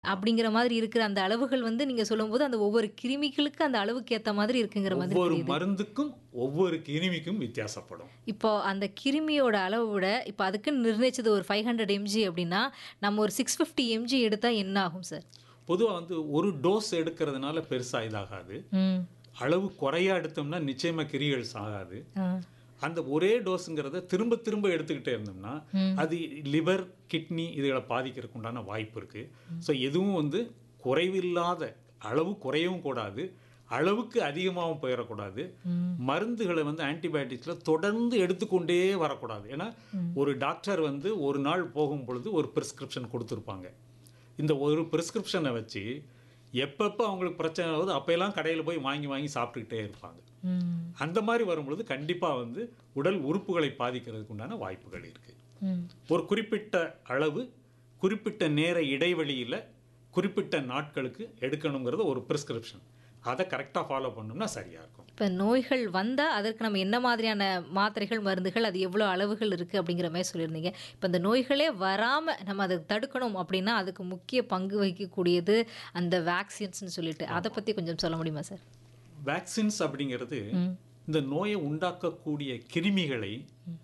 அப்படிங்கிற மாதிரி இருக்கிற அந்த அளவுகள் வந்து நீங்க சொல்லும்போது, அந்த ஒவ்வொரு கிருமிகளுக்கு அந்த அளவுக்கு ஏத்த மாதிரி இருக்குங்கிற மாதிரி ஒவ்வொரு தெரியுது. மருந்துக்கும் ஒவ்வொரு கிருமிக்கும் வித்தியாசப்படும் இப்போ அந்த கிருமியோட அளவு விட இப்போ அதுக்குன்னு நிர்ணயிச்சது ஒரு 500 எம்ஜி அப்படின்னா, நம்ம ஒரு 650 எம்ஜி எடுத்தா என்ன ஆகும் சார்? பொதுவா வந்து ஒரு டோஸ் எடுக்கிறதுனால பெருசா இதாகாது ம். அளவு குறையா எடுத்தோம்னா நிச்சயமா கிரிகள் ஆகாது ஆ. அந்த ஒரே டோஸுங்கிறத திரும்ப திரும்ப எடுத்துக்கிட்டே இருந்தோம்னா ம். அது லிவர் கிட்னி இதுகளை பாதிக்கிறதுக்கு உண்டான வாய்ப்பு இருக்கு ஸோ எதுவும் வந்து குறைவில்லாத அளவு குறையவும் கூடாது அளவுக்கு அதிகமாகவும் போயிடக்கூடாது ம். மருந்துகளை வந்து ஆன்டிபயோட்டிக்ஸில் தொடர்ந்து எடுத்துக்கொண்டே வரக்கூடாது ஏன்னா ஒரு டாக்டர் வந்து ஒரு நாள் போகும் பொழுது ஒரு ப்ரிஸ்கிரிப்ஷன் கொடுத்துருப்பாங்க இந்த ஒரு ப்ரிஸ்கிரிப்ஷனை வச்சு எப்பப்போ அவங்களுக்கு பிரச்சனை ஆகுது அப்போல்லாம் கடையில் போய் வாங்கி வாங்கி சாப்பிட்டுக்கிட்டே இருப்பாங்க ம். அந்த மாதிரி வரும்பொழுது கண்டிப்பாக வந்து உடல் உறுப்புகளை பாதிக்கிறதுக்கு உண்டான வாய்ப்புகள் இருக்குது ம். ஒரு குறிப்பிட்ட அளவு குறிப்பிட்ட நேர இடைவெளியில் குறிப்பிட்ட நாட்களுக்கு எடுக்கணுங்கிறது ஒரு ப்ரிஸ்கிரிப்ஷன் அதை கரெக்டாக ஃபாலோ பண்ணோம்னா சரியாக இருக்கும் இப்போ நோய்கள் வந்தா அதற்கு நம்ம என்ன மாதிரியான மாத்திரைகள், மருந்துகள், அது எவ்வளோ அளவுகள் இருக்கு அப்படிங்கிற மாதிரி சொல்லியிருந்தீங்க. இப்போ இந்த நோய்களே வராம நம்ம அதை தடுக்கணும் அப்படின்னா, அதுக்கு முக்கிய பங்கு வகிக்கக்கூடியது அந்த வேக்சின்ஸ்னு சொல்லிட்டு. அதை பத்தி கொஞ்சம் சொல்ல முடியுமா சார்? வேக்சின்ஸ் அப்படிங்கிறது ம். இந்த நோயை உண்டாக்கக்கூடிய கிருமிகளை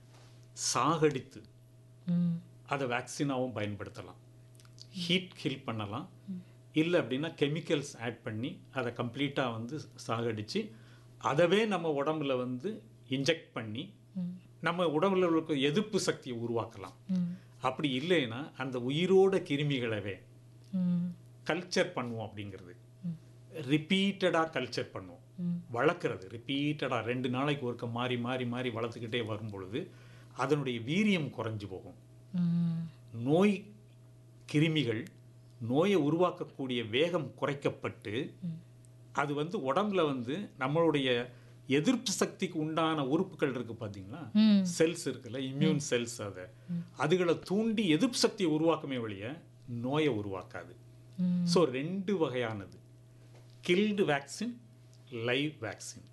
சாகடித்து ம். அதை வேக்சினாகவும் பயன்படுத்தலாம் ஹீட் கில் பண்ணலாம் இல்லை அப்படின்னா கெமிக்கல்ஸ் ஆட் பண்ணி அதை கம்ப்ளீட்டாக வந்து சாகடித்து அதவே நம்ம உடம்புல வந்து இன்ஜெக்ட் பண்ணி ம். நம்ம உடம்புல இருக்க எதிர்ப்பு சக்தியை உருவாக்கலாம் ம். அப்படி இல்லைன்னா அந்த உயிரோட கிருமிகளவே ம். கல்ச்சர் பண்ணுவோம் அப்படிங்கிறது ம். ரிப்பீட்டடாக கல்ச்சர் பண்ணுவோம் ம். வளர்க்குறது ரிப்பீட்டடாக ரெண்டு நாளைக்கு ஒருக்க மாறி மாறி மாறி வளர்த்துக்கிட்டே வரும் பொழுது அதனுடைய வீரியம் குறைஞ்சு போகும் ம். நோய் கிருமிகள் நோயை உருவாக்கக்கூடிய வேகம் குறைக்கப்பட்டு அது வந்து உடம்புல வந்து நம்மளுடைய எதிர்ப்பு சக்திக்கு உண்டான உறுப்புகள் இருக்கு பார்த்தீங்களா ம். செல்ஸ் இருக்குல்ல இம்யூன் செல்ஸ் அதை அதுகளை தூண்டி எதிர்ப்பு சக்தியை உருவாக்குமே வழிய நோயை உருவாக்காது ம். ஸோ ரெண்டு வகையானது கில்டு வேக்சின் லைவ் வேக்சின்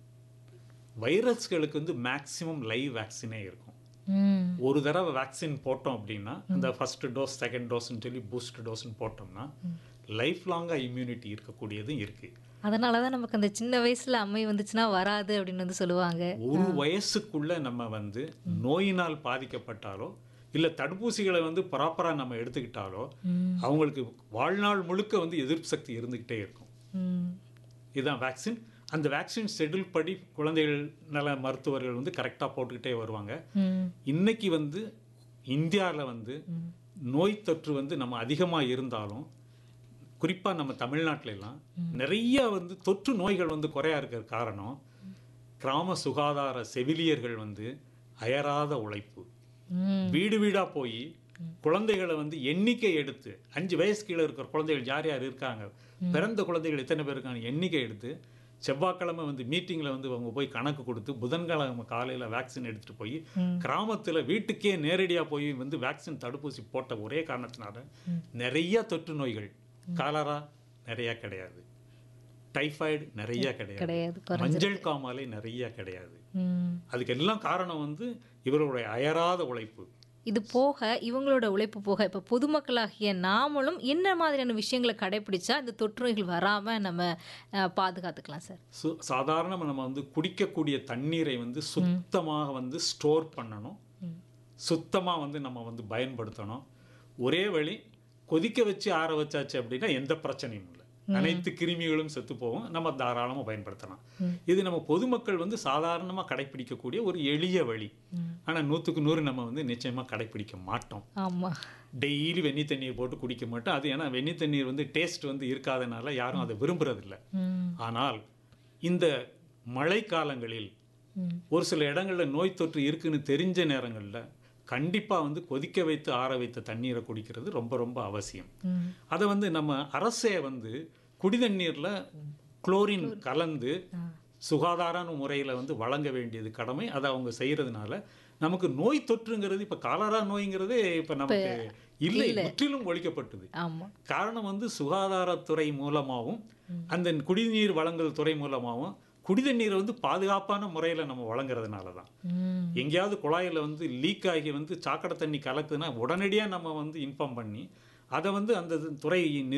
வைரஸ்களுக்கு வந்து மேக்சிமம் லைவ் வேக்சினே இருக்கும் ம். ஒரு தடவை வேக்சின் போட்டோம் அப்படின்னா அந்த ஃபர்ஸ்ட் டோஸ் செகண்ட் டோஸ்னு சொல்லி பூஸ்ட் டோஸ்னு போட்டோம்னா லைஃப் லாங்காக இம்யூனிட்டி இருக்கக்கூடியதும் இருக்கு அதனால தான் நமக்கு அந்த சின்ன வயசுல அம்மை வந்துச்சுன்னா வராது அப்படின்னு வந்து சொல்லுவாங்க. ஒரு வயசுக்குள்ள நம்ம வந்து நோயினால் பாதிக்கப்பட்டாலோ இல்லை தடுப்பூசிகளை வந்து ப்ராப்பராக நம்ம எடுத்துக்கிட்டாலோ ம். அவங்களுக்கு வாழ்நாள் முழுக்க வந்து எதிர்ப்பு சக்தி இருந்துக்கிட்டே இருக்கும் ம். இதுதான் வேக்சின் அந்த வேக்சின் ஷெட்யூல் படி குழந்தைகள் நல மருத்துவர்கள் வந்து கரெக்டாக போட்டுக்கிட்டே வருவாங்க ம். இன்னைக்கு வந்து இந்தியாவில் வந்து நோய் தொற்று வந்து நம்ம அதிகமாக இருந்தாலும் குறிப்பாக நம்ம தமிழ்நாட்டுல எல்லாம் நிறைய வந்து தொற்று நோய்கள் வந்து குறையா இருக்கிற காரணம் கிராம சுகாதார செவிலியர்கள் வந்து அயராத உழைப்பு ம். வீடு வீடாக போய் குழந்தைகளை வந்து எண்ணிக்கை எடுத்து அஞ்சு வயசு கீழே இருக்கிற குழந்தைகள் யார் யார் இருக்காங்க பிறந்த குழந்தைகள் எத்தனை பேர் இருக்காங்க எண்ணிக்கை எடுத்து செவ்வாய்க்கிழமை வந்து மீட்டிங்கில் வந்து அவங்க போய் கணக்கு கொடுத்து புதன்கிழமை காலையில் வேக்சின் எடுத்துகிட்டு போய் கிராமத்தில் வீட்டுக்கே நேரடியாக போய் வந்து வேக்சின் தடுப்பூசி போட்ட ஒரே காரணத்தினால நிறைய தொற்று நோய்கள் காலரா நிறைய கிடையாது டைஃபாய்டு நிறைய கிடையாது கிடையாது. மஞ்சள் காமாலை நிறைய கிடையாது ம். அதுக்கு எல்லாம் காரணம் வந்து இவர்களுடைய அயராத உழைப்பு இது போக இவங்களோட உழைப்பு போக இப்போ பொதுமக்களாகிய நாமளும் என்ன மாதிரியான விஷயங்களை கடைபிடிச்சா இந்த தொற்று நோய்கள் வராம நம்ம அஹ், பாதுகாத்துக்கலாம் சார் சு சாதாரணமாக நம்ம வந்து குடிக்கக்கூடிய தண்ணீரை வந்து சுத்தமாக வந்து ஸ்டோர் பண்ணணும் சுத்தமாக வந்து நம்ம வந்து பயன்படுத்தணும் ஒரே வழி கொதிக்க வச்சு ஆற வச்சாச்சு அப்படின்னா எந்த பிரச்சனையும் இல்லை அனைத்து கிருமிகளும் செத்து போகும் நம்ம தாராளமாக பயன்படுத்தலாம் இது நம்ம பொதுமக்கள் வந்து சாதாரணமாக கடைப்பிடிக்கக்கூடிய ஒரு எளிய வழி ஆனால் நூற்றுக்கு நூறு நம்ம வந்து நிச்சயமாக கடைப்பிடிக்க மாட்டோம் ஆமா டெய்லி வெந்நி தண்ணீர் போட்டு குடிக்க மாட்டோம் அது ஏன்னா வெந்நி தண்ணீர் வந்து டேஸ்ட் வந்து இருக்காதனால யாரும் அதை விரும்புறதில்ல ம். ஆனால் இந்த மழை காலங்களில் ம். ஒரு சில இடங்களில் நோய் தொற்று இருக்குன்னு தெரிஞ்ச நேரங்களில் கண்டிப்பாக வந்து கொதிக்க வைத்து ஆற வைத்த தண்ணீரை குடிக்கிறது ரொம்ப ரொம்ப அவசியம் ம். அதை வந்து நம்ம அரசே வந்து குடிதண்ணீரில் குளோரின் கலந்து சுகாதார முறையில் வந்து வழங்க வேண்டியது கடமை அதை அவங்க செய்யறதுனால நமக்கு நோய் தொற்றுங்கிறது இப்போ காலரா நோய்ங்கிறதே இப்போ நமக்கு இல்லை முற்றிலும் ஒழிக்கப்பட்டது ஆமா காரணம் வந்து சுகாதாரத்துறை மூலமாகவும் அந்த குடிநீர் வழங்கல் துறை மூலமாகவும் குடிதண்ணீரை வந்து பாதுகாப்பான முறையில் நம்ம வழங்குறதுனால தான் ம். எங்கேயாவது குழாயில் வந்து லீக் ஆகி வந்து சாக்கடை தண்ணி கலக்குதுன்னா உடனடியாக நம்ம வந்து இன்ஃபார்ம் பண்ணி அதை வந்து அந்த துறை